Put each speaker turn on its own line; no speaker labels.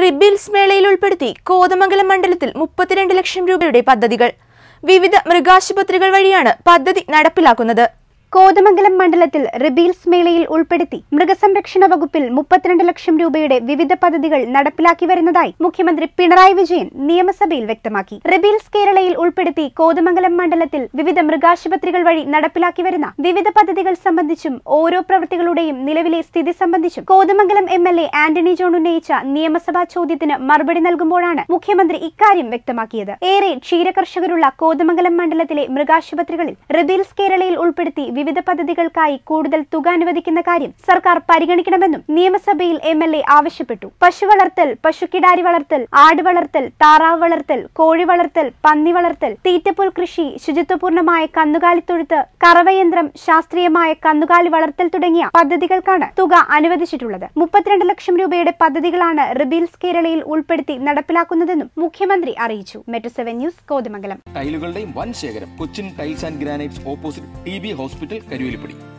റിബിൽസ് മേളയിൽ ഉൾപ്പെടുത്തി കോതമംഗലം മണ്ഡലത്തിൽ മുപ്പത്തിരണ്ട് ലക്ഷം രൂപയുടെ പദ്ധതികൾ വിവിധ മൃഗാശുപത്രികൾ വഴിയാണ് പദ്ധതി നടപ്പിലാക്കുന്നത്
കോതമംഗലം മണ്ഡലത്തിൽ റിബീൽസ് മേളയിൽ ഉൾപ്പെടുത്തി മൃഗസംരക്ഷണ വകുപ്പിൽ മുപ്പത്തിരണ്ട് ലക്ഷം രൂപയുടെ വിവിധ പദ്ധതികൾ നടപ്പിലാക്കി വരുന്നതായി മുഖ്യമന്ത്രി പിണറായി വിജയൻ നിയമസഭയിൽ വ്യക്തമാക്കി റിബീൽസ് കേരളയിൽ ഉൾപ്പെടുത്തി കോതമംഗലം മണ്ഡലത്തിൽ വിവിധ മൃഗാശുപത്രികൾ വഴി നടപ്പിലാക്കി വരുന്ന വിവിധ പദ്ധതികൾ സംബന്ധിച്ചും ഓരോ പ്രവൃത്തികളുടെയും നിലവിലെ സ്ഥിതി സംബന്ധിച്ചും Kothamangalam M L A Antony John ഉന്നയിച്ച നിയമസഭാ ചോദ്യത്തിന് മറുപടി നൽകുമ്പോഴാണ് മുഖ്യമന്ത്രി ഇക്കാര്യം വ്യക്തമാക്കിയത് ഏറെ ക്ഷീരകർഷകരുള്ള കോതമംഗലം മണ്ഡലത്തിലെ മൃഗാശുപത്രികളിൽ റിബീൽസ് കേരളയിൽ ഉൾപ്പെടുത്തി വിവിധ പദ്ധതികൾക്കായി കൂടുതൽ തുക അനുവദിക്കുന്ന കാര്യം സർക്കാർ പരിഗണിക്കണമെന്നും നിയമസഭയിൽ എം എൽ എ ആവശ്യപ്പെട്ടു പശു വളർത്തൽ പശുക്കിടാരി വളർത്തൽ ആട് വളർത്തൽ താറാവ് വളർത്തൽ കോഴി വളർത്തൽ പന്നി വളർത്തൽ തീറ്റപ്പുൽ കൃഷി ശുചിത്വപൂർണമായ കന്നുകാലിത്തൊഴുത്ത് കറവയന്ത്രം ശാസ്ത്രീയമായ കന്നുകാലി വളർത്തൽ തുടങ്ങിയ പദ്ധതികൾക്കാണ് തുക അനുവദിച്ചിട്ടുള്ളത് മുപ്പത്തിരണ്ട് ലക്ഷം രൂപയുടെ പദ്ധതികളാണ് റിബീൽസ് കേരളയിൽ ഉൾപ്പെടുത്തി നടപ്പിലാക്കുന്നതെന്നും മുഖ്യമന്ത്രി അറിയിച്ചു മെട്രോ സെവൻ ന്യൂസ് കോതമംഗലം
ടൈലുകളുടെയും വൻ ശേഖരം Cochin tiles and granites opposite T B hospital Karuvelippady